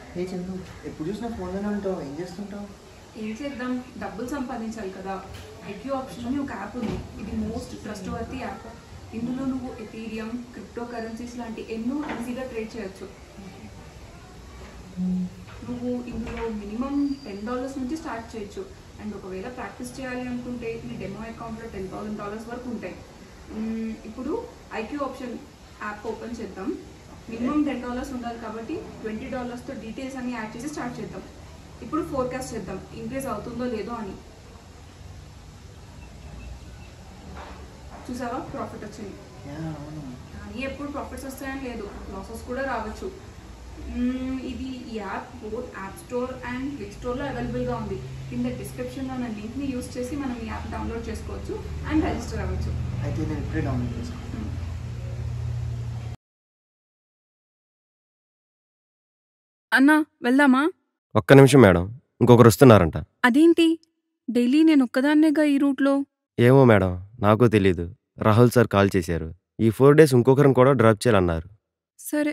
ఏ చందు ఎప్పుడు చూసినా ఫోన్లోనే ఉంటావు ఏం చేస్తుంటావు ఏం చేద్దాం డబ్బులు సంపాదించాలి కదా ఐక్యూ ఆప్షన్ అని ఒక యాప్ ఉంది ఇది మోస్ట్ ట్రస్ట్ వర్తి యాప్ ఇందులో నువ్వు ఎథీరియం క్రిప్టో కరెన్సీస్ లాంటి ఎన్నో ఈజీగా ట్రేడ్ చేయొచ్చు నువ్వు ఇందులో మినిమం టెన్ డాలర్స్ నుంచి స్టార్ట్ చేయొచ్చు అండ్ ఒకవేళ ప్రాక్టీస్ చేయాలి అనుకుంటే నీ డెమో అకౌంట్లో టెన్ థౌసండ్ డాలర్స్ వరకు ఉంటాయి మ్మ్, ఇప్పుడు ఐక్యూ ఆప్షన్ యాప్ ఓపెన్ చేద్దాం మినిమం టెన్ డాలర్స్ ఉండాలి కాబట్టి ట్వంటీ డాలర్స్తో డీటెయిల్స్ అన్ని యాడ్ చేసి స్టార్ట్ చేద్దాం ఇప్పుడు ఫోర్కాస్ట్ చేద్దాం ఇంక్రీజ్ అవుతుందో లేదో అని చూసావా ప్రాఫిట్ వచ్చింది యా అవును కానీ ఎప్పుడు ప్రాఫిట్స్ వస్తాయని లేదు లాసెస్ కూడా రావచ్చు మ్మ్, ఇది ఈ app both app store and play స్టోర్లో అవైలబుల్గా ఉంది కింద డిస్క్రిప్షన్లో ఉన్న లింక్ని యూస్ చేసి మనం ఈ యాప్ డౌన్లోడ్ చేసుకోవచ్చు అండ్ రిజిస్టర్ అవ్వచ్చు అయితే నేను ఇప్పుడే డౌన్లోడ్ చేసుకుంటాను మ్మ్. అన్నా వెళ్దామా ఒక్క నిమిషం మేడం ఇంకొకరు వస్తున్నారంట అదేంటి డైలీ నేను ఒక్కదాన్నేగా ఈ రూట్లో ఏమో మేడం నాకు తెలీదు రాహుల్ సార్ కాల్ చేశారు ఈ ఫోర్ డేస్ ఇంకొకరిని కూడా డ్రాప్ చేయాలన్నారు సరే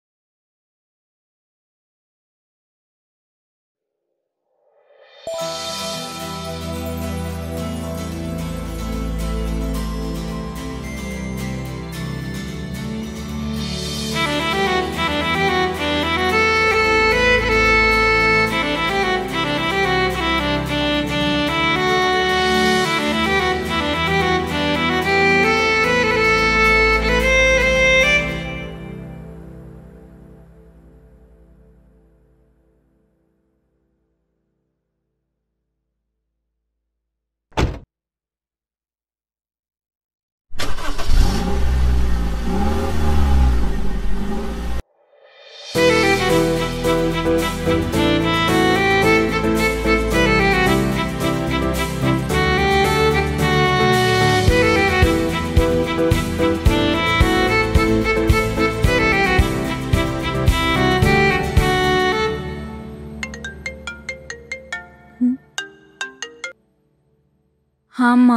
హా అమ్మా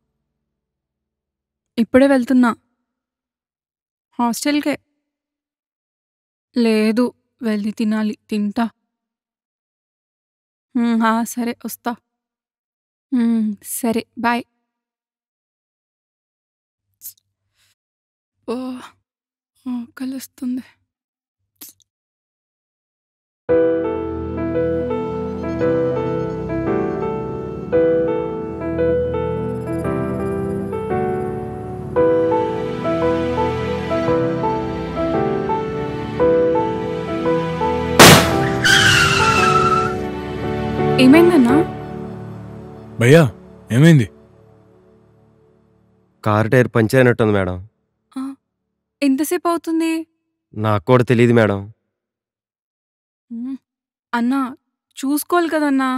ఇప్పుడే వెళ్తున్నా హాస్టల్కే లేదు వెళ్ళి తినాలి తింటా హ్మ్, హా, సరే వస్తా హ్మ్, సరే బాయ్ ఓ కలుస్తుంది ఏమైందన్నా భయ్యా ఏమైంది కార్ టైర్ పంచర్ అయినట్టుంది మేడం ఆ, ఎంతసేపు అవుతుంది నాకు కూడా తెలియదు మేడం హ్మ్, అన్నా చూసుకోవాలి కదన్నా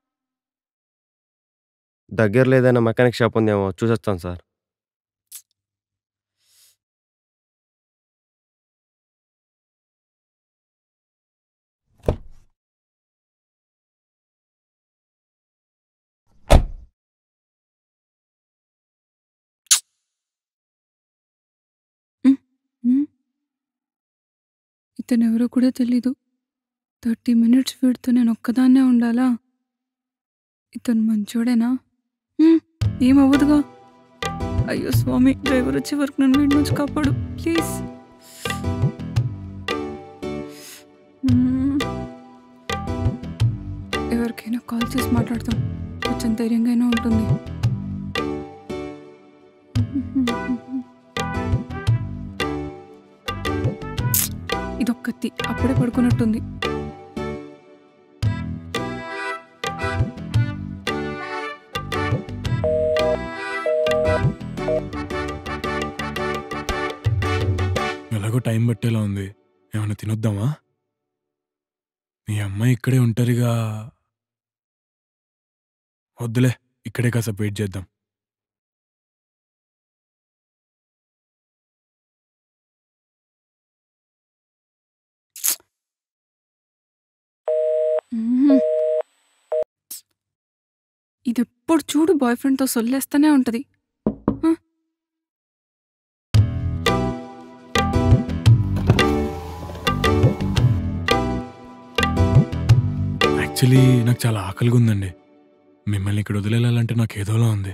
దగ్గరలో ఏదైనా మెకానిక్ షాప్ ఉందేమో చూసొస్తాను సార్ హ్మ్. ఇతనెవరో కూడా తెలీదు థర్టీ మినిట్స్ వీడితో నేను ఒక్కదాన్నే ఉండాలా ఇతను మంచోడేనా హ్మ్, ఏమవ్వదుగా అయ్యో స్వామి డ్రైవర్ వచ్చే వరకు నన్ను వీడి నుంచి కాపాడు ప్లీజ్ హ్మ్. ఎవరికైనా కాల్ చేసి మాట్లాడతాం కొంచెం ధైర్యంగా అయినా ఉంటుంది ఇదొక్కతి అప్పుడే పడుకున్నట్టుంది ఎలాగో టైం పట్టేలా ఉంది ఏమైనా తినొద్దామా మీ అమ్మాయి ఇక్కడే ఉంటారుగా వద్దులే ఇక్కడే కాసేపు వెయిట్ చేద్దాం మ్మ్. ఇది ఎప్పుడు చూడు బాయ్ ఫ్రెండ్తో సొల్లేస్తూనే ఉంటది హ? యాక్చువల్లీ నాకు చాలా ఆకలిగా ఉందండి మిమ్మల్ని ఇక్కడ వదిలేయాలంటే నాకు ఏదోలా ఉంది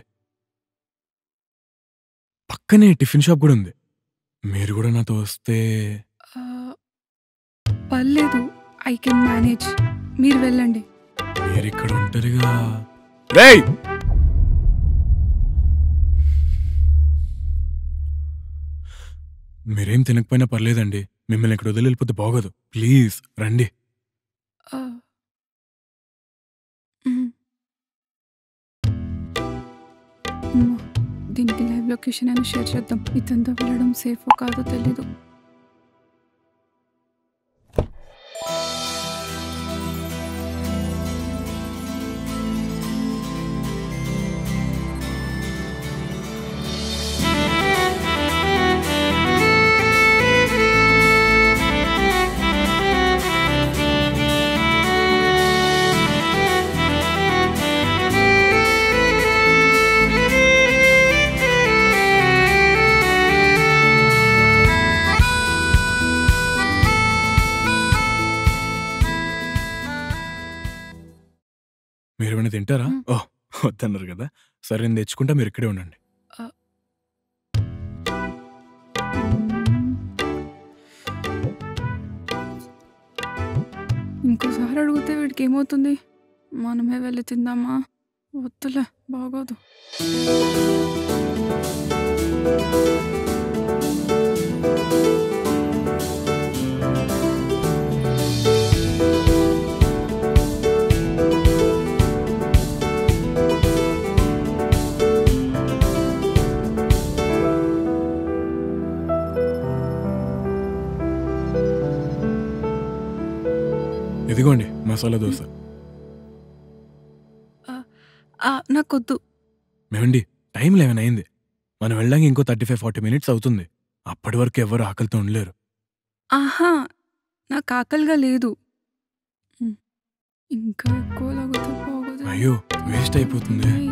పక్కనే టిఫిన్ షాప్ కూడా ఉంది మీరు కూడా నాతో వస్తే ఆ, పర్లేదు ఐ కెన్ మేనేజ్ మీరు వెళ్ళండి మీరు ఇక్కడ ఒంటరిగా రేయ్ మీరేం తినకపోయినా పర్లేదండి మిమ్మల్ని ఇక్కడ వదిలి వెళ్ళిపోతే బాగోదు ప్లీజ్ రండి ఆ. మ్మ్. అమ్మా, దీనికి లైవ్ లొకేషన్ అయినా షేర్ చేద్దాం ఇతంతా వెళ్ళడం సేఫ్ కాదో తెలీదు మీరు ఏమైనా తింటారా మ్మ్. ఓ వద్దన్నారు కదా సరే నేను తెచ్చుకుంటా మీరు ఇక్కడే ఉండండి ఇంకోసారి అడిగితే వీడికి ఏమవుతుంది మనమే వెళ్ళి తిందామా వద్దులే బాగోదు ఇదిగోండి మసాలా దోశ ఆ, నాకొద్దు మేమండి టైం లెవెన్ అయింది మనం వెళ్ళడానికి ఇంకో థర్టీ ఫైవ్ ఫార్టీ మినిట్స్ అవుతుంది అప్పటి వరకు ఎవరు ఆకలితో ఉండలేరు ఆహా నాకు ఆకలిగా లేదు మ్, ఇంకా ఎక్కువ లాగితే బాగోదు అయ్యో వేస్ట్ అయిపోతుంది ఏయ్.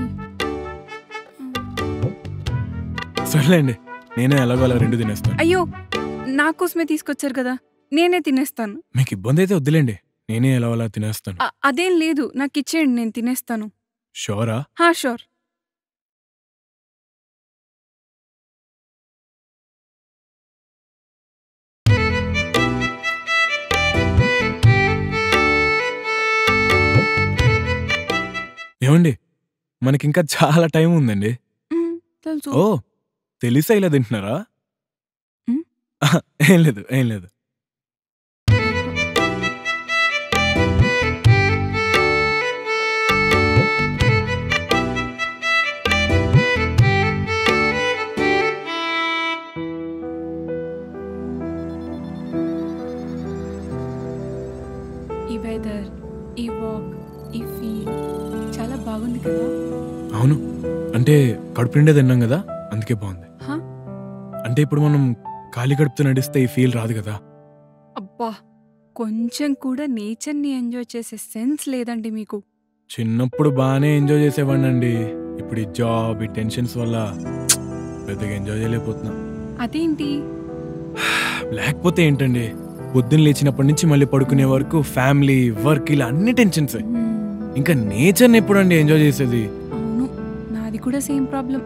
సర్లేండి నేనే ఎలాగో అలా రెండు తినేస్తాను అయ్యో నా కోసమే తీసుకొచ్చారు కదా నేనే తినేస్తాను మీకు ఇబ్బంది అయితే వద్దులేండి నేనే ఎలా అలా తినేస్తాను ఆ, అదేం లేదు నాకు ఇచ్చేయండి నేను తినేస్తాను షోరా హా షూర్ ఏమండి మనకింకా చాలా టైం ఉందండి మ్, తెలుసు ఓ తెలిసా ఇలా తింటున్నారా మ్? ఆహా, ఏం లేదు ఏం లేదు ఈ వెదర్ ఈ వాక్ ఈ ఫీల్ చాలా బాగుంది కదా అవును అంటే కడుపు నిండే తిన్నాం కదా అందుకే బాగుంది హా? అంటే ఇప్పుడు మనం ఖాళీ కడుపుతో నడిస్తే ఈ ఫీల్ రాదు కదా అబ్బా కొంచెం కూడా నేచర్ని ఎంజాయ్ చేసే సెన్స్ లేదండి మీకు చిన్నప్పుడు బాగానే ఎంజాయ్ చేసేవాడినండి ఇప్పుడు ఈ జాబ్ ఈ టెన్షన్స్ వల్ల పెద్దగా ఎంజాయ్ చేయలేకపోతున్నా అదేంటి లేకపోతే ఏంటండి పొద్దున్న లేచినప్పటి నుంచి మళ్ళీ పడుకునే వరకు ఫ్యామిలీ వర్క్ ఇలా అన్ని టెన్షన్స్ మ్, ఇంకా నేచర్ని ఎప్పుడండి ఎంజాయ్ చేసేది అవును నాది కూడా సేమ్ ప్రాబ్లం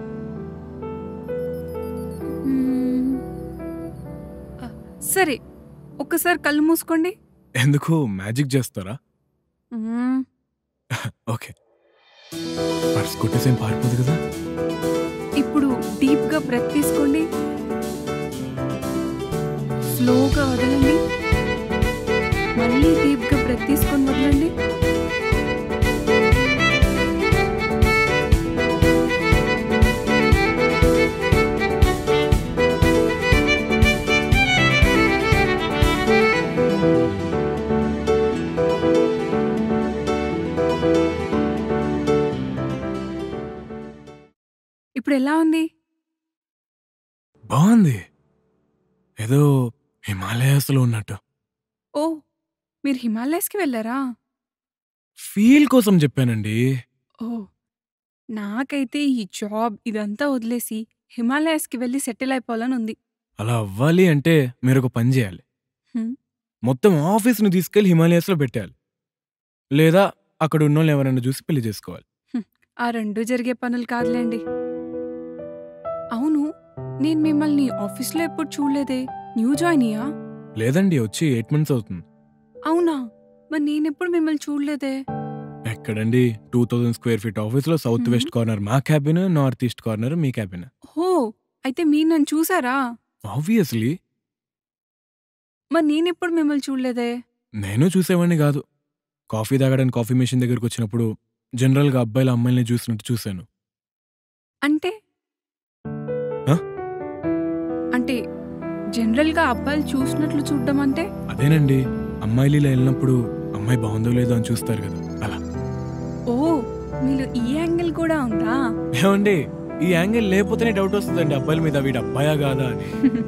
సరే ఒక్కసారి కళ్ళు మూసుకోండి ఎందుకు మ్యాజిక్ చేస్తారా మ్మ్. ఓకే పర్స్ కొట్టేసేం పారిపోదు కదా ఇప్పుడు డీప్ గా బ్రెత్ తీసుకోండి స్లోగా వదలండి మళ్ళీ డీప్ గా బ్రెత్ తీసుకొని వదలండి ఇప్పుడు ఎలా ఉంది బాగుంది ఏదో హిమాలయాస్లో ఉన్నట్టు ఓ మీరు హిమాలయస్కి వెళ్ళారా ఫీల్ కోసం చెప్పానండి ఓ నాకైతే ఈ జాబ్ ఇదంతా వదిలేసి హిమాలయస్కి వెళ్ళి సెటిల్ అయిపోవాలని ఉంది అలా అవ్వాలి అంటే మీరు ఒక పని చేయాలి హ్మ్. మొత్తం ఆఫీస్ని తీసుకెళ్లి హిమాలయాస్లో పెట్టాలి లేదా అక్కడ ఉన్నోళ్ళు ఎవరైనా చూసి పెళ్లి చేసుకోవాలి ఆ రెండు జరిగే పనులు కాదులేండి అవును నేను మిమ్మల్ని ఆఫీస్లో ఎప్పుడు చూడలేదే న్యూ జాయిన్ అయ్యా లేదండి వచ్చి ఎయిట్ మంత్స్ అవుతుంది అవునా మరి నేనెప్పుడు మిమ్మల్ని చూడలేదే ఎక్కడండి టూ థౌజండ్ స్క్వేర్ ఫీట్ ఆఫీస్లో సౌత్ మ్మ్. వెస్ట్ కార్నర్ మా క్యాబిన్ నార్త్ ఈస్ట్ కార్నర్ మీ క్యాబిన్ హో అయితే మీరు నన్ను చూసారా ఆబ్వియస్లీ మరి నేనెప్పుడు మిమ్మల్ని చూడలేదే నేను చూసేవాడిని కాదు కాఫీ తాగడానికి కాఫీ మెషిన్ దగ్గరికి వచ్చినప్పుడు జనరల్గా అబ్బాయిల అమ్మాయిల్ని చూసినట్టు చూశాను అంటే ఆ? అంటే జనరల్గా అబ్బాయిలు చూసినట్లు చూడడం అంటే అదేనండి అమ్మాయిలు ఇలా వెళ్ళినప్పుడు అమ్మాయి బాగుందో లేదో అని చూస్తారు కదా అలా ఓ మీలో ఈ యాంగిల్ కూడా ఉందా ఏమండి ఈ యాంగిల్ లేకపోతేనే డౌట్ వస్తుందండి అబ్బాయిల మీద వీడు అబ్బాయా కాదా అని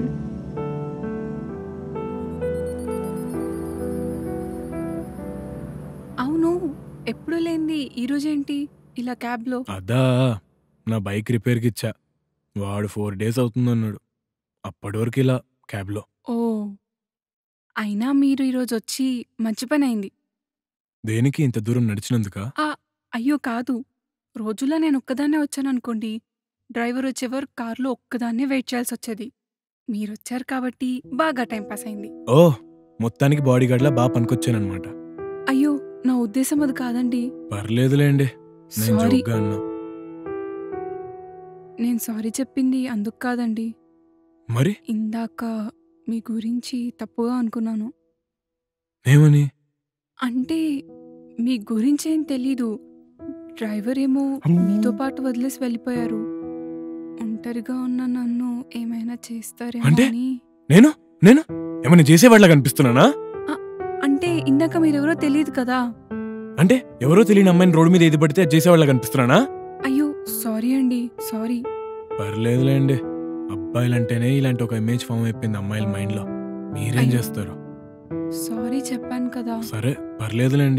అవును ఎప్పుడు లేంది ఈరోజేంటి ఇలా క్యాబ్లో అదా నా బైక్ రిపేర్కి ఇచ్చా వాడు ఫోర్ డేస్ అవుతుందన్నాడు అప్పటి వరకు ఇలా క్యాబ్లో ఓ అయినా మీరు ఈరోజు వచ్చి మంచి పని అయింది దేనికి ఇంత దూరం నడిచినందుక అయ్యో కాదు రోజుల్లో నేను ఒక్కదాన్నే వచ్చాననుకోండి డ్రైవర్ వచ్చేవారు కార్లో ఒక్కదాన్నే వెయిట్ చేయాల్సి వచ్చేది మీరొచ్చారు కాబట్టి బాగా టైంపాస్ అయింది ఓ మొత్తానికి బాడీ గార్డ్లా బాగా పనికొచ్చానమాట అయ్యో నా ఉద్దేశం అది కాదండి పర్లేదులేండి నేను సారీ జోక్గా అన్నా నేను సారీ చెప్పింది అందుకు కాదండి మరి ఇందాక మీ గురించి తప్పుగా అనుకున్నాను ఏమని అంటే మీ గురించేం తెలీదు డ్రైవర్ ఏమో మీతో పాటు వదిలేసి వెళ్ళిపోయారు ఒంటరిగా ఉన్న నన్ను ఏమైనా చేస్తారేమో అంటే? అని నేను నేను ఏమైనా చేసేవాళ్ళ కనిపిస్తున్నానా అంటే ఇందాక మీరెవరో తెలియదు కదా అంటే ఎవరో తెలియని అమ్మాయిని రోడ్డు మీద ఏది పడితే అది చేసేవాళ్ళ కనిపిస్తున్నానా అయ్యో సారీ అండి సారీ పర్లేదులేండి అబ్బాయిలంటేనే ఇలాంటి ఒక ఇమేజ్ ఫామ్ అయిపోయింది అమ్మాయిల మైండ్లో మీరేం అయ్యో. చేస్తారు సారీ చెప్పాను కదా సరే పర్లేదులేండి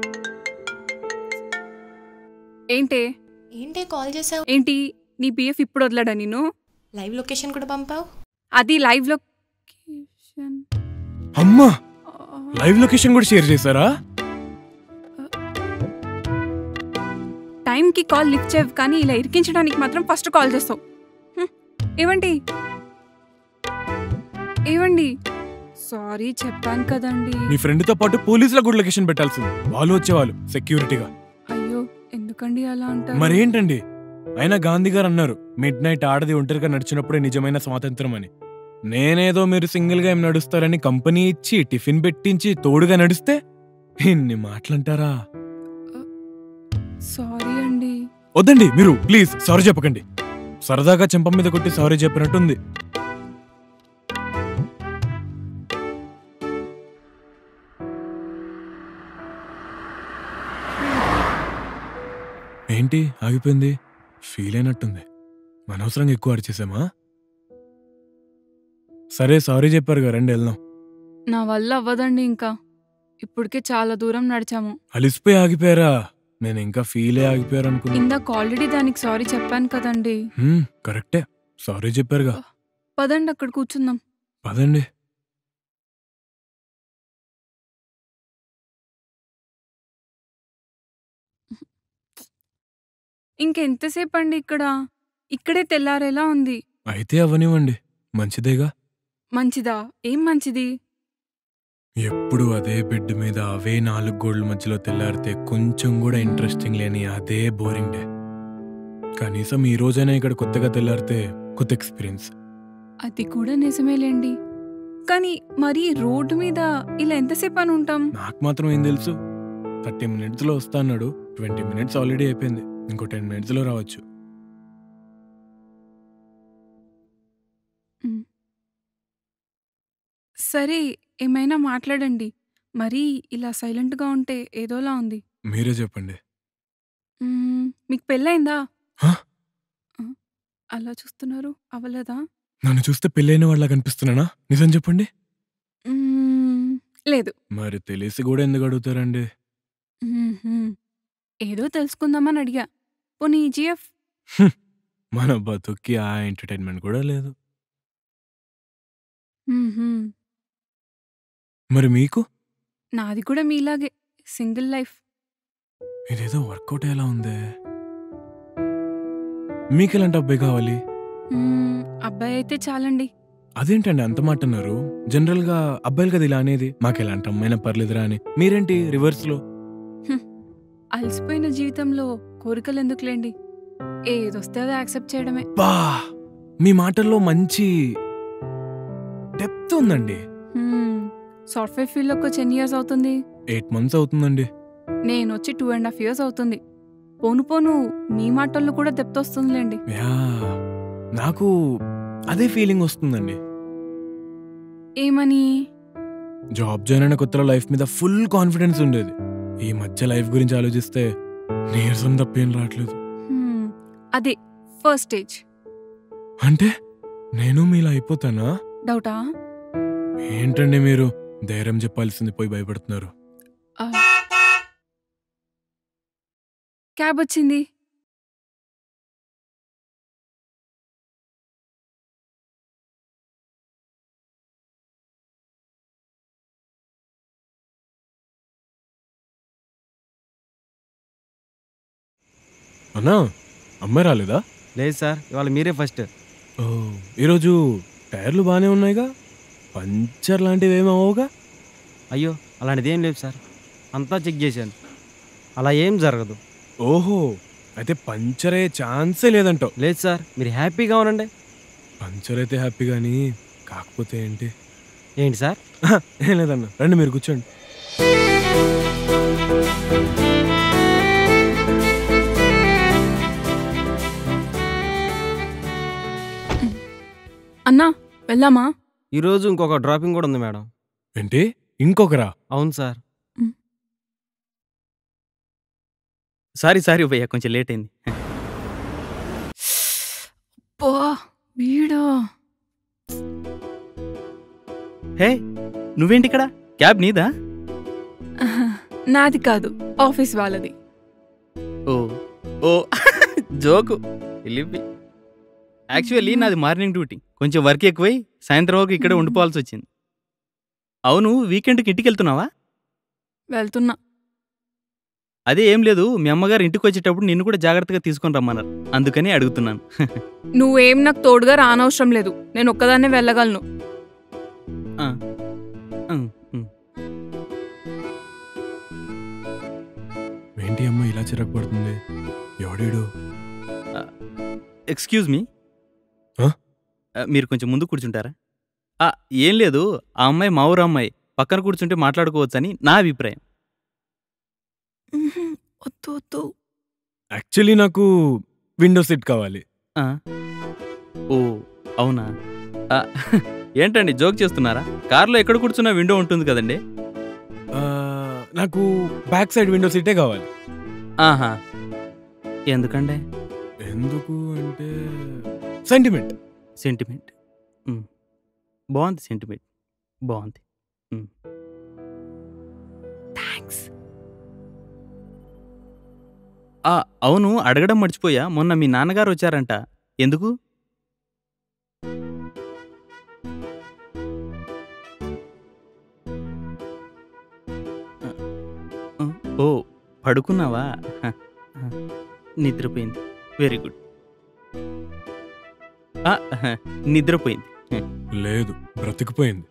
ఏంటే ఏంటే కాల్ చేసావు ఏంటి నీ బిఎఫ్ ఇప్పుడు వదలడా నేను లైవ్ లొకేషన్ కూడా పంపావు అది లైవ్ లొకేషన్ అమ్మా లైవ్ లొకేషన్ కూడా షేర్ చేశారా టైంకి కాల్ లిఫ్ట్ చేయవు కానీ ఇలా ఇరికించడానికి మాత్రం ఫస్ట్ కాల్ చేస్తావు హ్మ్. ఏవండి ఏవండి సారీ చెప్పాను కదండి నీ ఫ్రెండ్తో పాటు పోలీసుల కూడా లొకేషన్ పెట్టాల్సింది వాళ్ళు వచ్చేవాళ్ళు సెక్యూరిటీగా అయ్యో ఎందుకండి అలా అంటారు మరేంటండి అయినా గాంధీ గారు అన్నారు మిడ్ నైట్ ఆడది ఒంటరిగా నడిచినప్పుడే నిజమైన స్వాతంత్రం అని నేనేదో మీరు సింగిల్ గా ఏం నడుస్తారని కంపెనీ ఇచ్చి టిఫిన్ పెట్టించి తోడుగా నడిస్తే ఇన్ని మాటలంటారా సారీ అండి వద్దండి మీరు ప్లీజ్ సారీ చెప్పకండి సరదాగా చెంప మీద కొట్టి సారీ చెప్పినట్టుంది ఏంటి ఆగిపోయింది ఫీల్ అయినట్టుంది అనవసరంగా ఎక్కువ అరిచేసామా సరే సారీ చెప్పారు కదా రండి వెళ్దాం నా వల్ల అవ్వదండి ఇంకా ఇప్పటికే చాలా దూరం నడిచాము అలిసిపోయి ఆగిపోయారా నేను ఇంకా ఫీలే ఆగిపోయారు అనుకున్నా ఇందాక ఆల్రెడీ దానికి సారీ చెప్పాను కదండి హ్మ్, కరెక్టే సారీ చెప్పారుగా పదండి అక్కడ కూర్చుందాం పదండి ఇంకెంతసేపు అండి ఇక్కడ ఇక్కడే తెల్లారేలా ఉంది అయితే అవనివ్వండి మంచిదేగా మంచిదా ఏం మంచిది ఎప్పుడు అదే బెడ్ మీద అవే నాలుగు గోళ్ల మధ్యలో తెల్లారితే కొంచెం కూడా ఇంట్రెస్టింగ్ లేని అదే బోరింగ్ డే కనీసం ఈ రోజైనా ఇక్కడ కొత్తగా తెల్లారితే కొత్త ఎక్స్పీరియన్స్ అది కూడా నిజమేలేండి కానీ మరి రోడ్డు మీద ఇలా ఎంతసేపు అని ఉంటాం నాకు మాత్రం ఏం తెలుసు థర్టీ మినిట్స్లో వస్తా అన్నాడు ట్వంటీ మినిట్స్ ఆల్రెడీ అయిపోయింది ఇంకో టెన్ మినిట్స్లో రావచ్చు సరే ఏమైనా మాట్లాడండి మరీ ఇలా సైలెంట్గా ఉంటే ఏదోలా ఉంది మీరే చెప్పండి మ్మ్, మీకు పెళ్ళైందా హ? ఆ, అలా చూస్తున్నారు అవ్వలేదా నన్ను చూస్తే పెళ్ళైన వాళ్ళ కనిపిస్తున్నానా నిజం చెప్పండి మ్మ్, లేదు మరి తెలిసి కూడా ఎందుకు అడుగుతారండి మ్మ్హ్మ్. ఏదో తెలుసుకుందామని అడిగా పోనీ జిఎఫ్ మన బతుక్కి ఆ ఎంటర్టైన్మెంట్ కూడా లేదు మరి మీకు నాది కూడా మీలాగే సింగిల్ లైఫ్ ఇదేదో వర్కౌట్ ఎలా ఉందే మీకు ఎలాంటి అబ్బాయి కావాలి మ్మ్, అబ్బాయి అయితే చాలండి అదేంటండి అంత మాట అన్నారు జనరల్ గా అబ్బాయిలు కదా ఇలా అనేది మాకు ఎలాంటి అమ్మాయినా పర్లేదురా అని మీరేంటి రివర్స్ లో అలసిపోయిన జీవితంలో కోరికలు ఎందుకులేండి ఏదొస్తే అది యాక్సెప్ట్ చేయడమే బా మీ మాటల్లో మంచి డెప్త్ ఉందండి మ్మ్, సాఫ్ట్వేర్ ఫీల్డ్లోకి వచ్చి ఎన్ని ఇయర్స్ అవుతుంది ఎయిట్ మంత్స్ అవుతుందండి నేను వచ్చి టూ అండ్ హాఫ్ ఇయర్స్ అవుతుంది పోను పోను మీ మాటల్లో కూడా దెప్త వస్తుందిలేండి యా నాకు అదే ఫీలింగ్ వస్తుందండి ఏమని జాబ్ జాయిన్ అయిన కొత్తలో లైఫ్ మీద ఫుల్ కాన్ఫిడెన్స్ ఉండేది ఈ మధ్య లైఫ్ గురించి ఆలోచిస్తే నీరసం తప్పేం రావట్లేదు హ్మ్, అదే ఫస్ట్ స్టేజ్ అంటే నేను మీలా అయిపోతానా డౌటా ఏంటండి మీరు ధైర్యం చెప్పాల్సింది పోయి భయపడుతున్నారు ఆ. క్యాబ్ వచ్చింది అన్నా అమ్మాయి రాలేదా లేదు సార్ ఇవాళ మీరే ఫస్ట్ ఓ ఈరోజు టైర్లు బాగానే ఉన్నాయిగా పంచర్ లాంటివి ఏమి అవ్వగా అయ్యో అలాంటిది ఏం లేదు సార్ అంతా చెక్ చేశాను అలా ఏం జరగదు ఓహో అయితే పంచర్ అయ్యే ఛాన్సే లేదంటావు లేదు సార్ మీరు హ్యాపీగా ఉండండి పంచర్ అయితే హ్యాపీ కానీ కాకపోతే ఏంటి ఏంటి సార్ ఆహా, ఏం లేదన్న రండి మీరు కూర్చోండి అన్నా వెళ్దామా ఈరోజు ఇంకొక డ్రాపింగ్ కూడా ఉంది మేడం ఏంటి ఇంకొకరా అవును సార్ సారీ సారీ భయ్యా కొంచెం లేట్ అయింది పో వీడా హే నువ్వేంటి ఇక్కడ క్యాబ్ నీదా నాది కాదు ఆఫీస్ వాళ్ళది ఓ ఓ జోకు వెళ్ళిపి యాక్చువల్లీ నాది మార్నింగ్ డ్యూటీ కొంచెం వర్క్ ఎక్కువై సాయంత్రం వరకు ఇక్కడే ఉండిపోవాల్సి వచ్చింది అవును వీకెండ్కి ఇంటికి వెళ్తున్నావా వెళ్తున్నా అదే ఏం లేదు మీ అమ్మగారు ఇంటికి వచ్చేటప్పుడు నిన్ను కూడా జాగ్రత్తగా తీసుకొని రమ్మన్నారు అందుకని అడుగుతున్నాను నువ్వేం నాకు తోడుగా రానవసరం లేదు నేను ఒక్కదాన్నే వెళ్ళగలను ఆ, ఉమ్, ఉమ్. ఏంటి అమ్మ ఇలా చిరాకు పడుతుంది ఎవడీడు ఎక్స్క్యూజ్ మీ ఆ? ఆ, మీరు కొంచెం ముందు కూర్చుంటారా ఆ, ఏం లేదు ఆ అమ్మాయి మా ఊరు అమ్మాయి పక్కన కూర్చుంటే మాట్లాడుకోవచ్చని నా అభిప్రాయం ఉహుం, వద్దు వద్దు యాక్చువల్లీ నాకు విండో సీట్ కావాలి ఆ? ఓ అవునా ఆ, ఏంటండి జోక్ చేస్తున్నారా కార్లో ఎక్కడ కూర్చున్నా విండో ఉంటుంది కదండి ఆ, నాకు బ్యాక్ సైడ్ విండో సీటే కావాలి ఆహా ఎందుకండి ఎందుకు అంటే సెంటిమెంట్ సెంటిమెంట్ ఉమ్. బాగుంది సెంటిమెంట్ బాగుంది థ్యాంక్స్ ఆ, అవును అడగడం మర్చిపోయా మొన్న మీ నాన్నగారు వచ్చారంట ఎందుకు ఆ, ఓ పడుకున్నావా హ, హ, నిద్రపోయింది వెరీ గుడ్ ఆ, హ, నిద్రపోయింది లేదు బ్రతికిపోయింది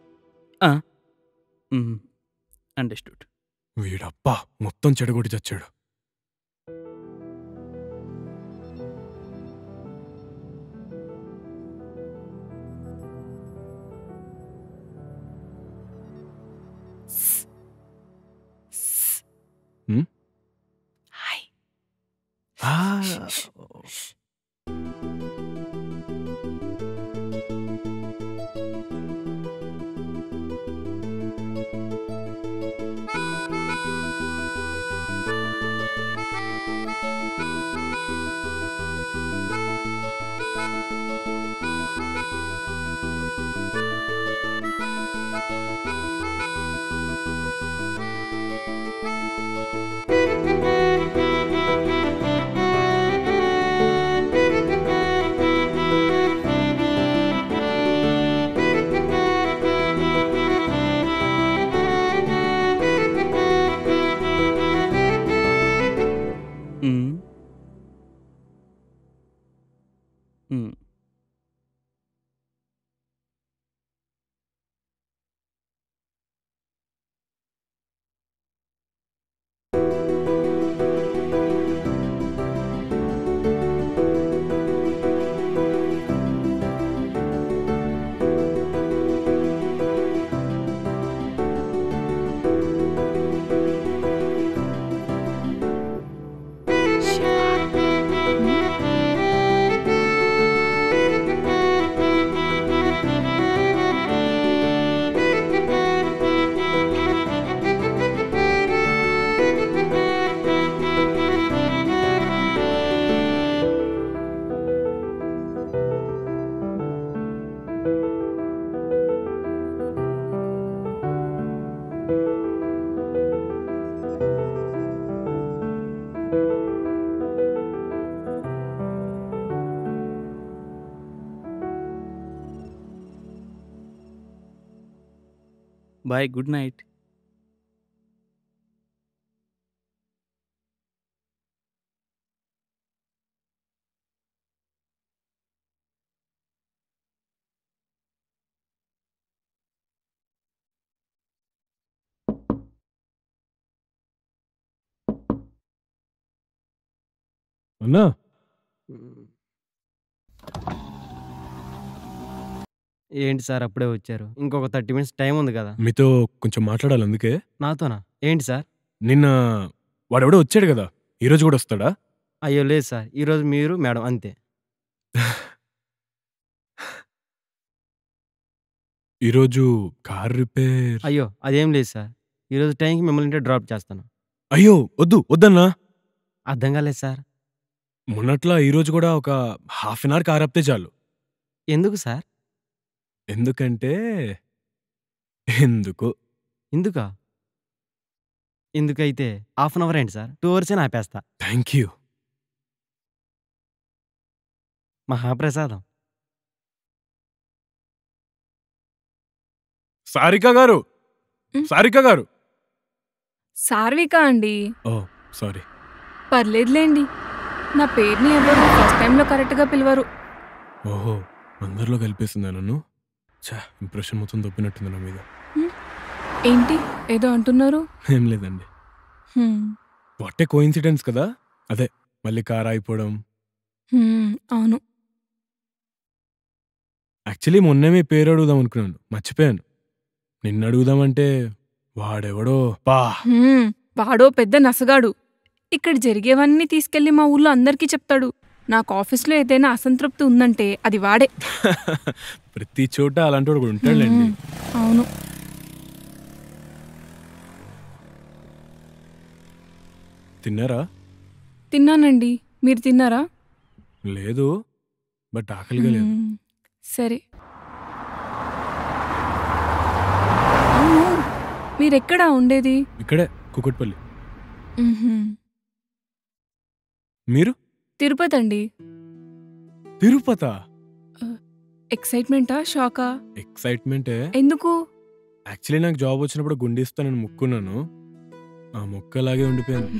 అండర్స్టూడ్ వీడప్పా మొత్తం చెడగొట్టి చచ్చాడు హాయ్ ఆ, ఆ బాయ్ గుడ్ నైట్ అన్నా ఏంటి సార్ అప్పుడే వచ్చారు ఇంకొక థర్టీ మినిట్స్ టైం ఉంది కదా మీతో కొంచెం మాట్లాడాలి అందుకే నాతోనా ఏంటి సార్ నిన్న వాడెవడో వచ్చాడు కదా ఈరోజు కూడా వస్తాడా అయ్యో లేదు సార్ ఈరోజు మీరు మేడం అంతే ఈరోజు కార్ రిపేర్ అయ్యో అదేం లేదు సార్ ఈరోజు టైంకి మిమ్మల్ని ఇంటే డ్రాప్ చేస్తాను అయ్యో వద్దు వద్దన్నా అర్థం కాలేదు సార్ మొన్నట్లా ఈరోజు కూడా ఒక హాఫ్ అన్ అవర్ కార్ ఆపితే చాలు ఎందుకు సార్ ఎందుకంటే ఎందుకు ఎందుకా ఎందుకైతే హాఫ్ అన్ అవర్ ఏంటి సార్ టూ అవర్స్ అని ఆపేస్తా థ్యాంక్ యూ మహాప్రసాదం సారిక గారు మ్. సారిక గారు సార్విక అండి ఓ సారీ పర్లేదులేండి నా పేరుని ఎవరు ఫస్ట్ టైంలో కరెక్ట్గా పిలవరు ఓహో అందరిలో కలిపేసిందా నన్ను చా ఇంప్రెషన్ మొత్తం దొబ్బినట్టుంది నా మీద ఏంటి ఏదో అంటున్నారు ఏం లేదండి హ్మ్, వాటే కోఇన్సిడెన్స్ కదా అదే మళ్ళీ కార్ అయిపోవడం హ్మ్, అవును యాక్చువల్లీ మొన్నే మీ పేరు అడుగుదాం అనుకున్నాను మర్చిపోయాను నిన్ను అడుగుదామంటే వాడెవడో పా హ్మ్, వాడో పెద్ద నసగాడు ఇక్కడ జరిగేవన్నీ తీసుకెళ్లి మా ఊళ్ళో అందరికీ చెప్తాడు నాకు ఆఫీస్లో ఏదైనా అసంతృప్తి ఉందంటే అది వాడే ప్రతి చోట అలాంటి వాడు కూడా ఉంటాడులేండి హ్మ్, అవును తిన్నారా తిన్నానండి మీరు తిన్నారా లేదు బట్ ఆకలిగా లేదు హ్మ్, సరే అవును మీరెక్కడా ఉండేది ఇక్కడే కుకట్పల్లి మ్హూ. మీరు తిరుపతి అండి తిరుపత ఎక్సైట్మెంటా షాకా ఎక్సైట్మెంటే ఎందుకు యాక్చువల్లీ నాకు జాబ్ వచ్చినప్పుడు గుండె ఇస్తానని ముక్కున్నాను ఆ ముక్క అలాగే ఉండిపోయింది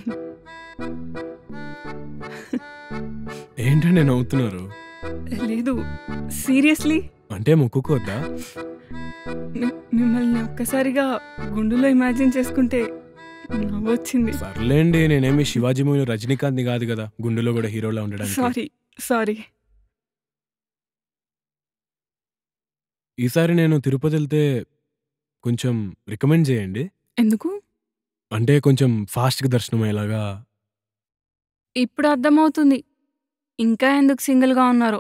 ఏంటండి నవ్వుతున్నారు లేదు సీరియస్లీ అంటే మొక్కుకోవద్దా మి- మిమ్మల్ని ఒక్కసారిగా గుండులో ఇమాజిన్ చేసుకుంటే నవ్వొచ్చింది సర్లేండి నేనేమి శివాజీ మూవీలో రజనీకాంత్ని కాదు కదా గుండెలో కూడా హీరోలా ఉండడానికి సారీ సారీ ఈసారి నేను తిరుపతి వెళ్తే కొంచెం రికమెండ్ చేయండి ఎందుకు అంటే కొంచెం ఫాస్ట్గా దర్శనం అయ్యేలాగా ఇప్పుడు అర్థమవుతుంది ఇంకా ఎందుకు సింగిల్గా ఉన్నారో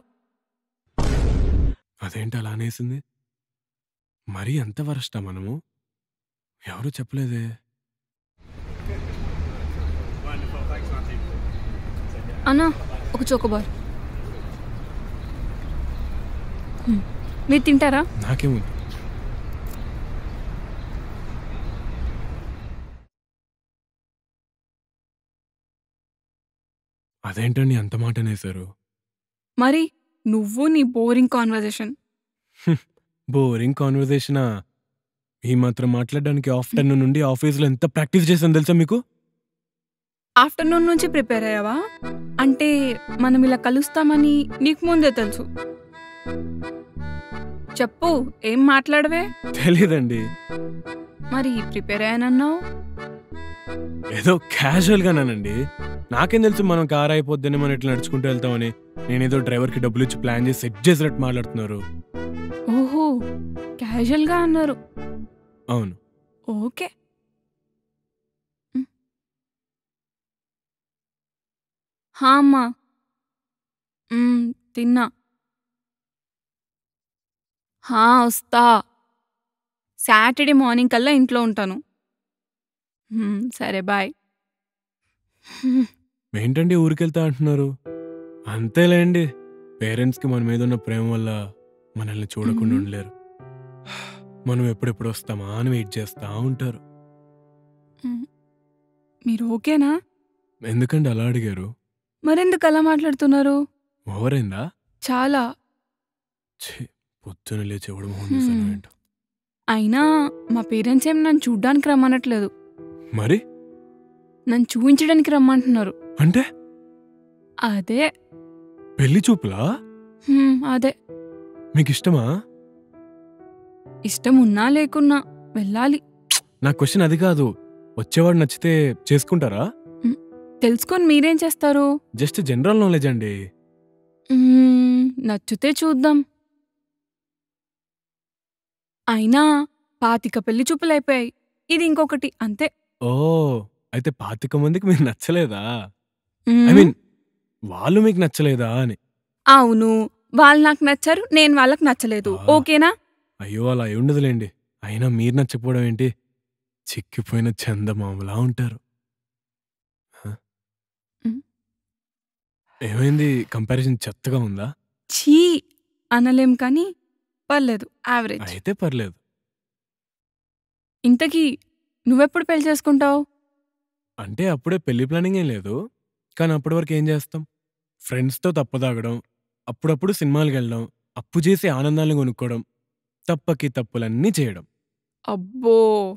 అదేంటి అలా అనేసింది మరీ ఎంత వరస్టా మనము ఎవరు చెప్పలేదే అన్నా ఒక చోకోబార్ హ్మ్. మీరు తింటారా నాకేముంది అదేంటండి అంత మాట అనేసారు మరి నువ్వు నీ బోరింగ్ కాన్వర్జేషన్ బోరింగ్ కాన్వర్జేషనా ఈ మాత్రం మాట్లాడడానికి ఆఫ్టర్నూన్ నుండి ఆఫీస్లో ఎంత ప్రాక్టీస్ చేశాను తెలుసా మీకు ఆఫ్టర్నూన్ నుంచి ప్రిపేర్ అయ్యావా అంటే మనం ఇలా కలుస్తామని నీకు ముందే తెలుసు చెప్పు ఏం మాట్లాడవే తెలీదండి మరి ప్రిపేర్ అయ్యానన్నావు ఏదో క్యాజువల్ గానండి నాకేం తెలుసు మనం కార్ అయిపోద్దని మనం ఇట్లా నడుచుకుంటూ వెళ్తామని నేనేదో డ్రైవర్కి డబ్బులు ఇచ్చి ప్లాన్ చేసి సెట్ చేసినట్టు మాట్లాడుతున్నారు ఓహో క్యాజువల్గా అన్నారు అవును ఓకే మ్. హా అమ్మా మ్, తిన్నా హా వస్తా సాటర్డే మార్నింగ్ కల్లా ఇంట్లో ఉంటాను మ్, సరే బాయ్ హ్మ్, ఏంటండి ఊరికెళ్తా అంటున్నారు అంతేలేండి పేరెంట్స్కి మన మీద ఉన్న ప్రేమ వల్ల మనల్ని చూడకుండా మ్మ్. ఉండలేరు మనం ఎప్పుడెప్పుడు వస్తామా అని వెయిట్ చేస్తా ఉంటారు మ్. మీరు ఓకేనా ఎందుకండి అలా అడిగారు మరెందుకు అలా మాట్లాడుతున్నారు ఓవరైందా చాలా ఛీ, పొద్దున లేచి ఎవడు మొహం చూసాను మ్మ్. ఏంటో అయినా మా పేరెంట్స్ ఏం నన్ను చూడ్డానికి రమ్మనట్లేదు మరి నన్ను చూపించడానికి రమ్మంటున్నారు అంటే అదే పెళ్లి చూపులా హ్మ్, అదే మీకు ఇష్టమా ఇష్టం ఉన్నా లేకున్నా వెళ్ళాలి నా క్వశ్చన్ అది కాదు వచ్చేవాడు నచ్చితే చేసుకుంటారా తెలుసుకొని మీరేం చేస్తారు జస్ట్ జనరల్ నాలెడ్జ్ అండి మ్మ్, నచ్చితే చూద్దాం అయినా పాతిక పెళ్లి చూపులు అయిపోయాయి ఇది ఇంకొకటి అంతే ఓ అయితే పాతిక మందికి మీకు నచ్చలేదా మ్మ్. ఐ మీన్ వాళ్ళు మీకు నచ్చలేదా అని అవును వాళ్ళు నాకు నచ్చారు నేను వాళ్ళకి నచ్చలేదు ఆ. ఓకేనా అయ్యో అలా అయి ఉండదులేండి అయినా మీరు నచ్చకపోవడం ఏంటి చిక్కిపోయిన చందమామలా ఉంటారు హ? మ్. ఏమైంది కంపారిజన్ చెత్తగా ఉందా ఛీ అనలేం కానీ పర్లేదు యావరేజ్ అయితే పర్లేదు ఇంతకీ నువ్వెప్పుడు పెళ్లి చేసుకుంటావు అంటే అప్పుడే పెళ్లి ప్లానింగ్ ఏం లేదు కానీ అప్పటి వరకు ఏం చేస్తాం ఫ్రెండ్స్తో తప్పదాగడం అప్పుడప్పుడు సినిమాలకు వెళ్ళడం అప్పు చేసి ఆనందాలను కొనుక్కోవడం తప్పకి తప్పులన్నీ చేయడం అబ్బో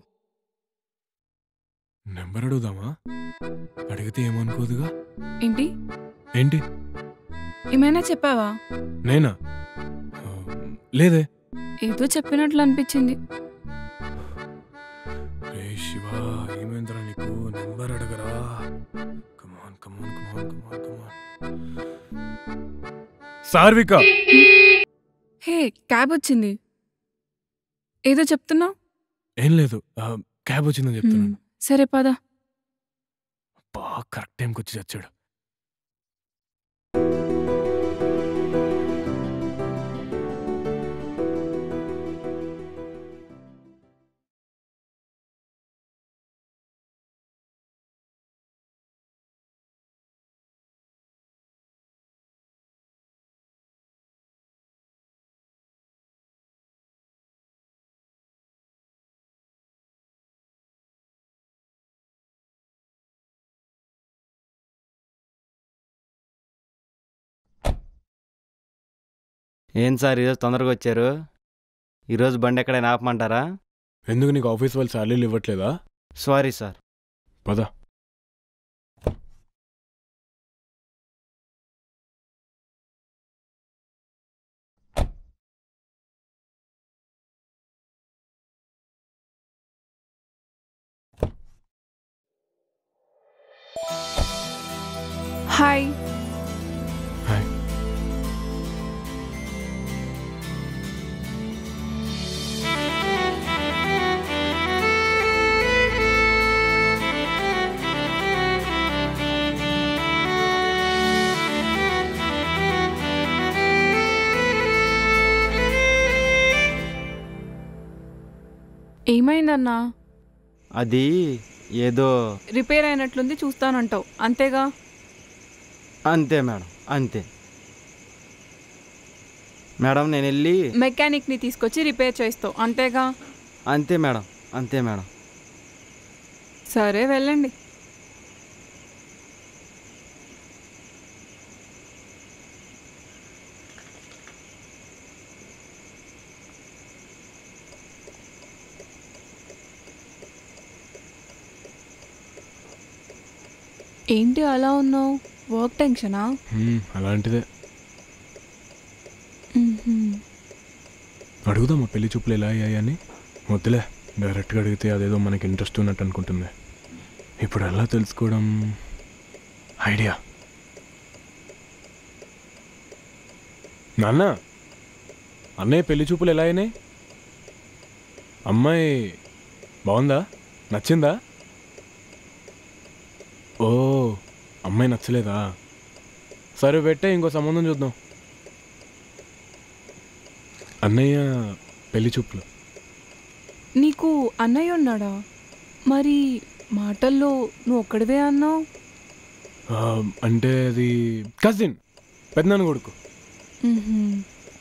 నెంబర్ అడుగుదామా అడిగితే ఏమనుకోదుగా ఏంటి ఏంటి ఏమైనా చెప్పావా నేనా ఆ, లేదే ఏదో చెప్పినట్లు అనిపించింది రే శివా ఏమైందిరా నీకు నెంబర్ అడగరా కమాన్ కమాన్ కమాన్ కమాన్ కమాన్ సార్విక హే క్యాబ్ వచ్చింది ఏదో చెప్తున్నావు ఏం లేదు ఆ, క్యాబ్ వచ్చిందని చెప్తున్నాను సరే పద బా కరెక్ట్ టైంకి వచ్చి చచ్చాడు ఏం సార్ ఈరోజు తొందరగా వచ్చారు ఈరోజు బండి ఎక్కడైనా ఆపమంటారా ఎందుకు నీకు ఆఫీస్ వాళ్ళు శాలరీలు ఇవ్వట్లేదా సారీ సార్ పద హాయ్ హాయ్ ఏమైందన్నా అది ఏదో రిపేర్ అయినట్లుంది చూస్తానంటావు అంతేగా అంతే మేడం అంతే మేడం నేను వెళ్ళి మెకానిక్ని తీసుకొచ్చి రిపేర్ చేస్తావు అంతేగా అంతే మేడం అంతే మేడం సరే వెళ్ళండి ఏంటి అలా ఉన్నావు వర్క్ టెన్షనా హ్మ్, అలాంటిదే మ్మ్హ్మ్. అడుగుదామా పెళ్లి చూపులు ఎలా అయ్యాయని వద్దులే డైరెక్ట్గా అడిగితే అదేదో మనకి ఇంట్రెస్ట్ ఉన్నట్టు అనుకుంటుంది ఇప్పుడు ఎలా తెలుసుకోవడం ఐడియా నాన్న అన్నయ్య పెళ్లి చూపులు ఎలా అయినాయి అమ్మాయి బాగుందా నచ్చిందా ఓ అమ్మాయి నచ్చలేదా సరే పెట్టే ఇంకో సంబంధం చూద్దాం అన్నయ్య పెళ్లి చూపులు నీకు అన్నయ్య ఉన్నాడా మరి మాటల్లో నువ్వు ఒక్కడివే అన్నావు ఆ, అంటే అది కజిన్ పెద్దనాన్న కొడుకు మ్మ్హ్మ్.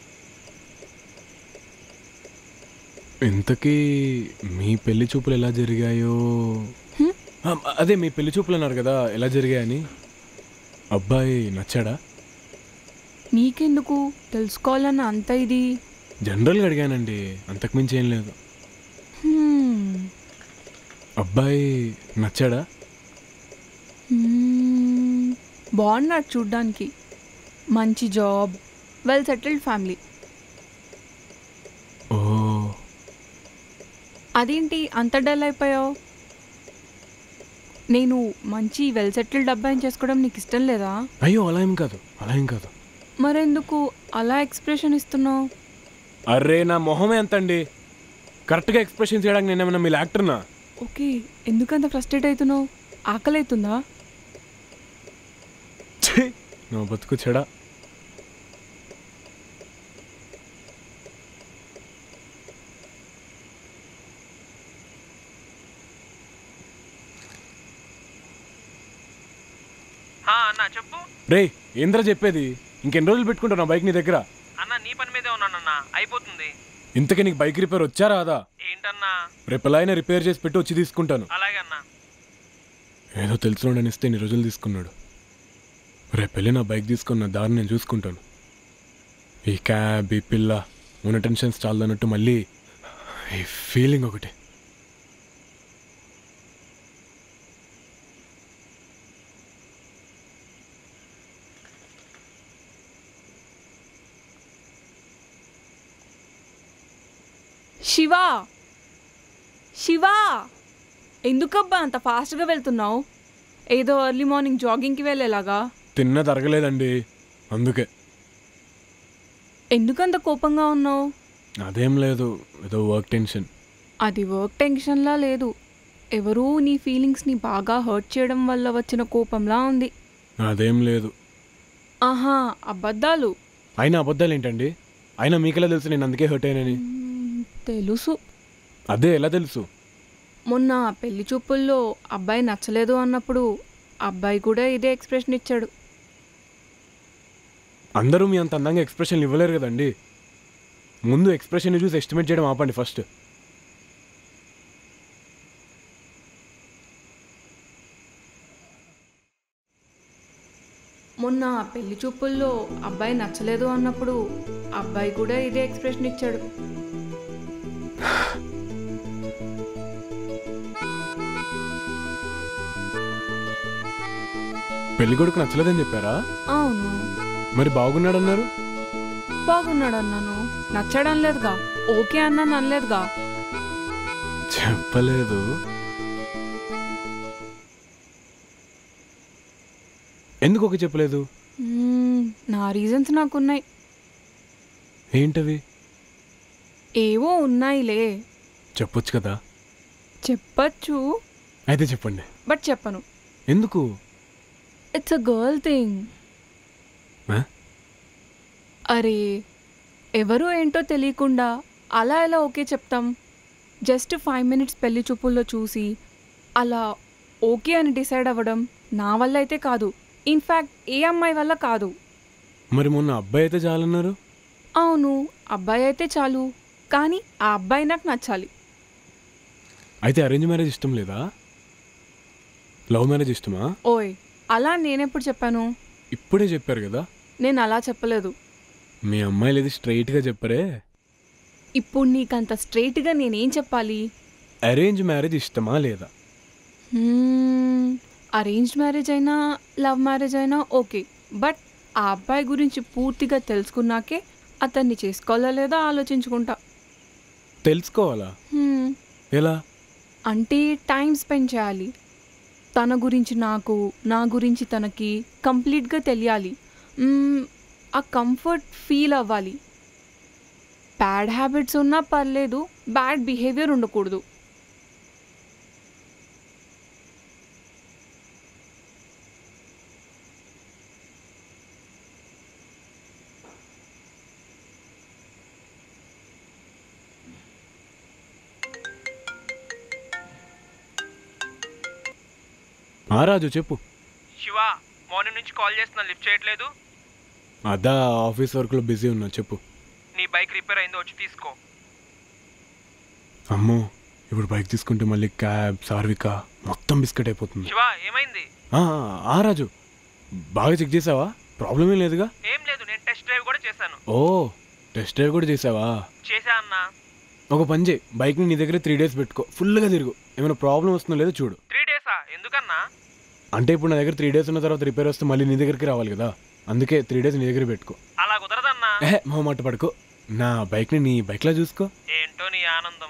ఇంతకీ మీ పెళ్లి చూపులు ఎలా జరిగాయో హ్మ్? ఆ, అదే మీ పెళ్లి చూపులు అన్నారు కదా ఎలా జరిగాయని అబ్బాయి నచ్చాడా నీకెందుకు తెలుసుకోవాలన్న అంత ఇది జనరల్గా అడిగానండి అంతకుమించి ఏం లేదు అబ్బాయి నచ్చాడా మ్మ్, బాగున్నాడు చూడ్డానికి మంచి జాబ్ వెల్ సెటిల్డ్ ఫ్యామిలీ ఓ అదేంటి అంత డల్ అయిపోయావు నేను మంచి వెల్ సెటిల్డ్ అబ్బాయిని చేసుకోవడం నీకు ఇష్టం లేదా అయ్యో అలా ఏం కాదు అలా ఏం కాదు మరెందుకు అలా ఎక్స్ప్రెషన్ ఇస్తున్నావు అర్రే నా మొహమే ఎంత అండి కరెక్ట్గా ఎక్స్ప్రెషన్ చేయడానికి నేనేమన్నా మీ యాక్టర్నా ఓకే ఎందుకంత ఫ్రస్ట్రేట్ అవుతున్నావు ఆకలి అవుతుందా ఛీ, నా బతుకు చెడా అన్న చెప్పు రే ఏంద్రా చెప్పేది ఇంకెన్ని రోజులు పెట్టుకుంటావు నా బైక్ నీ దగ్గర అన్న నీ పని మీదే ఉన్నానన్న అయిపోతుంది ఇంతకీ నీకు బైక్ రిపేర్ వచ్చారా అదా ఏంటన్నా రేపు ఎలా అయినా రిపేర్ చేసి పెట్టి వచ్చి తీసుకుంటాను అలాగే అన్న ఏదో తెలిసినోడని ఇస్తే ఇన్ని రోజులు తీసుకున్నాడు రేపు వెళ్ళి నా బైక్ తీసుకున్న దారి నేను చూసుకుంటాను ఈ క్యాబ్ ఈ పిల్ల ఉన్న టెన్షన్స్ చాలదన్నట్టు మళ్ళీ ఈ ఫీలింగ్ ఒకటి శివా శివా ఎందుకబ్బా అంత ఫాస్ట్గా వెళ్తున్నావు ఏదో ఎర్లీ మార్నింగ్ జాగింగ్కి వెళ్ళేలాగా తిన్న తరగలేదండి అందుకే ఎందుకంత కోపంగా ఉన్నావు అదేం లేదు ఏదో వర్క్ టెన్షన్ అది వర్క్ టెన్షన్లా లేదు ఎవరూ నీ ఫీలింగ్స్ని బాగా హర్ట్ చేయడం వల్ల వచ్చిన కోపంలా ఉంది అదేం లేదు ఆహా అబద్ధాలు అయినా అబద్ధాలు ఏంటండి అయినా మీకెలా తెలుసు నేను అందుకే హర్ట్ అయ్యానని మ్మ్, తెలుసు అదే ఎలా తెలుసు మొన్న పెళ్లి చూపుల్లో అబ్బాయి నచ్చలేదు అన్నప్పుడు అబ్బాయి కూడా ఇదే ఎక్స్ప్రెషన్ ఇచ్చాడు అందరూ మీ అంత అందంగా ఎక్స్ప్రెషన్ ఇవ్వలేరు కదండి ముందు ఎక్స్ప్రెషన్ చూసి ఎస్టిమేట్ చేయడం ఆపండి ఫస్ట్ మొన్న పెళ్లి చూపుల్లో అబ్బాయి నచ్చలేదు అన్నప్పుడు అబ్బాయి కూడా ఇదే ఎక్స్ప్రెషన్ ఇచ్చాడు పెళ్లి కొడుకు నచ్చలేదని చెప్పారా అవును మరి బాగున్నాడన్నారు బాగున్నాడు అన్నాను నచ్చడం లేదుగా ఓకే అన్నాను అనలేదుగా చెప్పలేదు ఎందుకు ఒక చెప్పలేదు మ్మ్, నా రీజన్స్ నాకున్నాయి ఏంటవి ఏవో ఉన్నాయిలే చెప్పొచ్చు కదా చెప్పచ్చు అయితే చెప్పండి బట్ చెప్పను ఎందుకు ఇట్స్ అ గర్ల్ థింగ్ ఆ? అరే ఎవరు ఏంటో తెలియకుండా అలా ఎలా ఓకే చెప్తాం జస్ట్ ఫైవ్ మినిట్స్ పెళ్లి చూపుల్లో చూసి అలా ఓకే అని డిసైడ్ అవ్వడం నా వల్ల అయితే కాదు ఇన్ఫ్యాక్ట్ ఏ అమ్మాయి వల్ల కాదు మరి మొన్న అబ్బాయి అయితే చాలన్నారు అవును అబ్బాయి అయితే చాలు కానీ ఆ అబ్బాయి నాకు నచ్చాలి అయితే అరేంజ్ మ్యారేజ్ ఇష్టం లేదా లవ్ మ్యారేజ్ ఇష్టమా ఓయ్ అలా నేనెప్పుడు చెప్పాను ఇప్పుడే చెప్పారు కదా నేను అలా చెప్పలేదు మీ అమ్మాయిలు ఇది స్ట్రైట్గా చెప్పరే ఇప్పుడు నీకంత స్ట్రైట్గా నేనేం చెప్పాలి అరేంజ్ మ్యారేజ్ ఇష్టమా లేదా అరేంజ్డ్ మ్యారేజ్ అయినా లవ్ మ్యారేజ్ అయినా ఓకే బట్ ఆ అబ్బాయి గురించి పూర్తిగా తెలుసుకున్నాకే అతన్ని చేసుకోవాలా లేదా ఆలోచించుకుంటా తెలుసుకోవాలా Hmm, ఎలా అంటే టైం స్పెండ్ చేయాలి తన గురించి నాకు నా గురించి తనకి కంప్లీట్గా తెలియాలి Hmm, ఆ కంఫర్ట్ ఫీల్ అవ్వాలి బ్యాడ్ హ్యాబిట్స్ ఉన్నా పర్లేదు బ్యాడ్ బిహేవియర్ ఉండకూడదు ఆ రాజు చెప్పు శివ మార్నింగ్ నుంచి కాల్ చేస్తున్నా లిఫ్ట్ చేయట్లేదు అదా ఆఫీస్ వర్క్లో బిజీ ఉన్నా చెప్పు నీ బైక్ రిపేర్ అయిందో వచ్చి తీసుకో అమ్మో ఇప్పుడు బైక్ తీసుకుంటే మళ్ళీ క్యాబ్ సార్విక మొత్తం బిస్కెట్ అయిపోతుంది శివ ఏమైంది ఆ, ఆ రాజు బాగా చెక్ చేసావా ప్రాబ్లం ఏం లేదుగా ఏం లేదు నేను టెస్ట్ డ్రైవ్ కూడా చేశాను ఓ టెస్ట్ డ్రైవ్ కూడా చేసావా చేశా అన్నా ఒక పని చేయి బైక్ని నీ దగ్గర త్రీ డేస్ పెట్టుకో ఫుల్గా తిరుగు ఏమైనా ప్రాబ్లం వస్తుందో లేదో చూడు త్రీ డేసా ఎందుకన్నా అంటే ఇప్పుడు నా దగ్గర త్రీ డేస్ ఉన్న తర్వాత రిపేర్ వస్తే మళ్ళీ నీ దగ్గరికి రావాలి కదా అందుకే త్రీ డేస్ నీ దగ్గర పెట్టుకో అలా కుదరదన్నా ఏహే మొహమాట పడుకో నా బైక్ని నీ బైక్లా చూసుకో ఏంటో నీ ఆనందం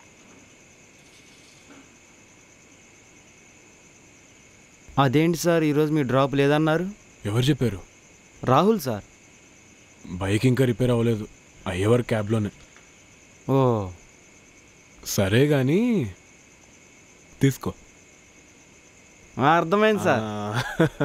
అదేంటి సార్ ఈరోజు మీ డ్రాప్ లేదన్నారు ఎవరు చెప్పారు రాహుల్ సార్ బైక్ ఇంకా రిపేర్ అవ్వలేదు అయ్యేవారు క్యాబ్లోనే ఓ సరే కానీ తీసుకో ఆ, అర్థమైంది సార్ ఆ,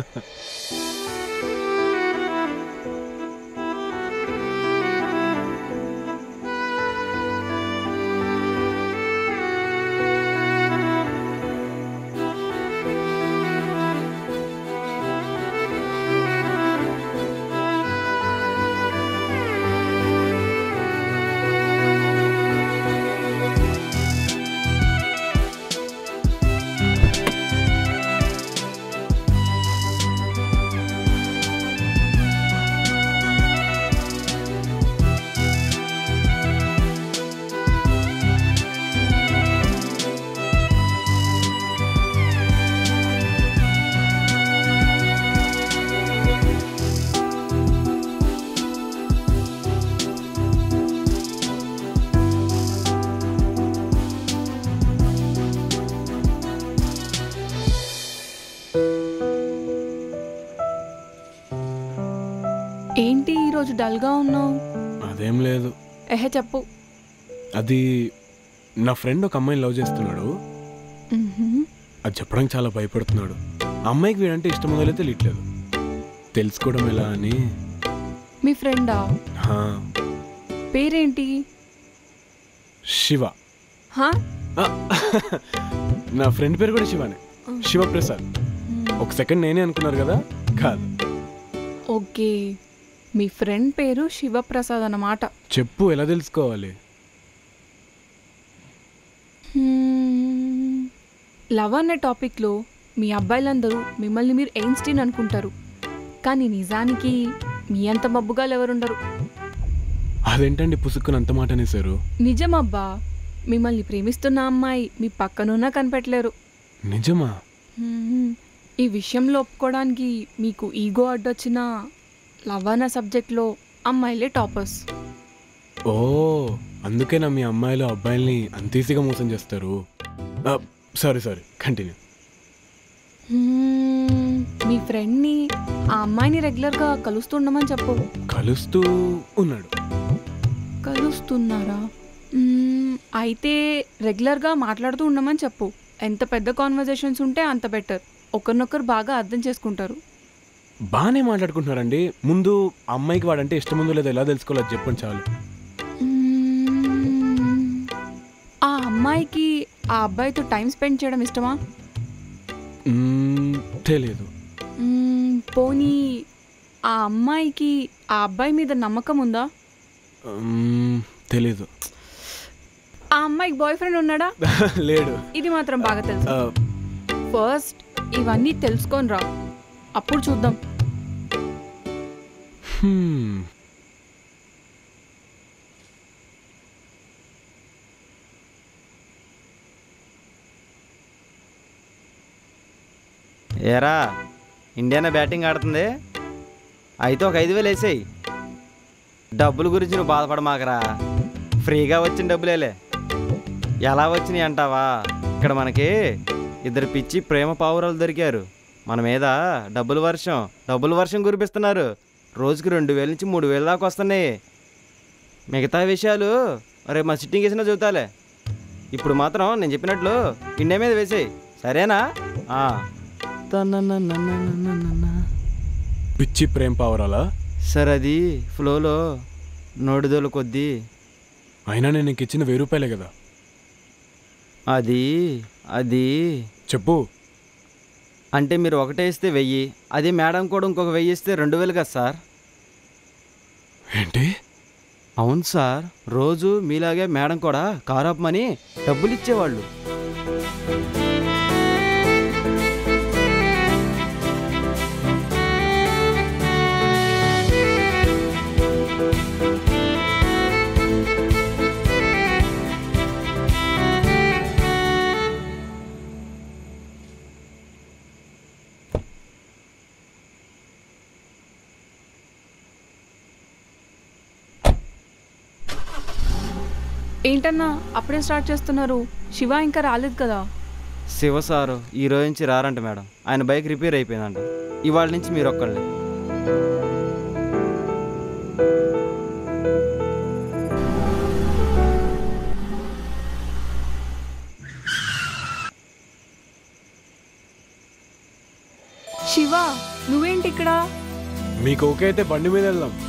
ఏంటి ఈరోజు డల్గా ఉన్నావు అదేం లేదు ఎహే చెప్పు అది నా ఫ్రెండ్ ఒక అమ్మాయిని లవ్ చేస్తున్నాడు మ్మ్హ్మ్. అది చెప్పడానికి చాలా భయపడుతున్నాడు ఆ అమ్మాయికి వీడంటే ఇష్టం మొదలైతే తెలియట్లేదు తెలుసుకోవడం ఎలా అని మీ ఫ్రెండా హా, పేరేంటి శివ హా ఆ, నా ఫ్రెండ్ పేరు కూడా శివనే శివప్రసాద్ ఒక సెకండ్ నేనే అనుకున్నారు కదా కాదు ఓకే మీ ఫ్రెండ్ పేరు శివప్రసాద్ అన్నమాట చెప్పు ఎలా తెలుసుకోవాలి హ్మ్. లవ్ అనే టాపిక్లో మీ అబ్బాయిలందరూ మిమ్మల్ని మీరు ఎయిన్స్టీన్ అనుకుంటారు కానీ నిజానికి మీ అంత మబ్బుగాలు ఎవరుండరు అదేంటండి పుసుక్కుని అంత మాట అనేసారు నిజమబ్బా మిమ్మల్ని ప్రేమిస్తున్న అమ్మాయి మీ పక్కనున్నా కనిపెట్టలేరు నిజమా హ్మ్. ఈ విషయంలో ఒప్పుకోవడానికి మీకు ఈగో అడ్డొచ్చిన లవ్ అన్న సబ్జెక్ట్లో అమ్మాయిలే టాపర్స్ ఓ అందుకేనా మీ అమ్మాయిలు అబ్బాయిల్ని అంత ఈజీగా మోసం చేస్తారు సారీ సారీ కంటిన్యూ హ్మ్. మీ ఫ్రెండ్ని ఆ అమ్మాయిని రెగ్యులర్గా కలుస్తుండమని చెప్పు కలుస్తూ ఉన్నాడు కలుస్తున్నారా మ్మ్, అయితే రెగ్యులర్గా మాట్లాడుతూ ఉండమని చెప్పు ఎంత పెద్ద కాన్వర్జేషన్స్ ఉంటే అంత బెటర్ ఒకరినొకరు బాగా అర్థం చేసుకుంటారు బాగానే మాట్లాడుకుంటున్నారండి ముందు ఆ అమ్మాయికి వాడంటే ఇష్టం ఉందో లేదో ఎలా తెలుసుకోవాలో అది చెప్పండి చాలు మ్మ్, ఆ అమ్మాయికి ఆ అబ్బాయితో టైం స్పెండ్ చేయడం ఇష్టమా మ్మ్, తెలియదు మ్మ్, పోనీ ఆ అమ్మాయికి ఆ అబ్బాయి మీద నమ్మకం ఉందా మ్మ్, తెలీదు ఆ అమ్మాయికి బాయ్ ఫ్రెండ్ ఉన్నాడా లేడు ఇది మాత్రం బాగా తెలుసు ఆ, ఫస్ట్ ఇవన్నీ తెలుసుకొని రా అప్పుడు చూద్దాం హ్మ్. ఏరా ఇండియానా బ్యాటింగ్ ఆడుతుంది అయితే ఒక ఐదు వేలు వేసేయి డబ్బుల గురించి నువ్వు బాధపడమాకరా ఫ్రీగా వచ్చిన డబ్బులేలే ఎలా వచ్చినాయి అంటావా ఇక్కడ మనకి ఇద్దరు పిచ్చి ప్రేమ పావురాలు దొరికారు మన మీద డబ్బుల వర్షం డబ్బుల వర్షం కురిపిస్తున్నారు రోజుకి రెండు వేల నుంచి మూడు వేల దాకా వస్తున్నాయి మిగతా విషయాలు రేపు మా సిట్టింగ్ వేసినా చూతాలే ఇప్పుడు మాత్రం నేను చెప్పినట్లు ఇండియా మీద వేసేయి సరేనా ఆ. తనననననననన. పిచ్చి ప్రేమ పావరాలా సార్ అది ఫ్లోలో నోడుదోల కొద్దీ అయినా నేను నీకు ఇచ్చిన వెయ్యి రూపాయలే కదా అది అది చెప్పు అంటే మీరు ఒకటే ఇస్తే వెయ్యి అది మేడం కూడా ఇంకొక వెయ్యి ఇస్తే రెండు వేలు కదా సార్ ఏంటి అవును సార్ రోజు మీలాగే మేడం కూడా కారు ఆపమని డబ్బులు ఇచ్చేవాళ్ళు ఏంటన్నా అప్పుడే స్టార్ట్ చేస్తున్నారు శివ ఇంకా రాలేదు కదా శివ సారు ఈ రోజు నుంచి రారంట మేడం ఆయన బైక్ రిపేర్ అయిపోయిందంట ఇవాళ నుంచి మీరు ఒక్కళ్ళే శివ నువ్వేంటి ఇక్కడ మీకు ఓకే అయితే బండి మీద వెళ్దాం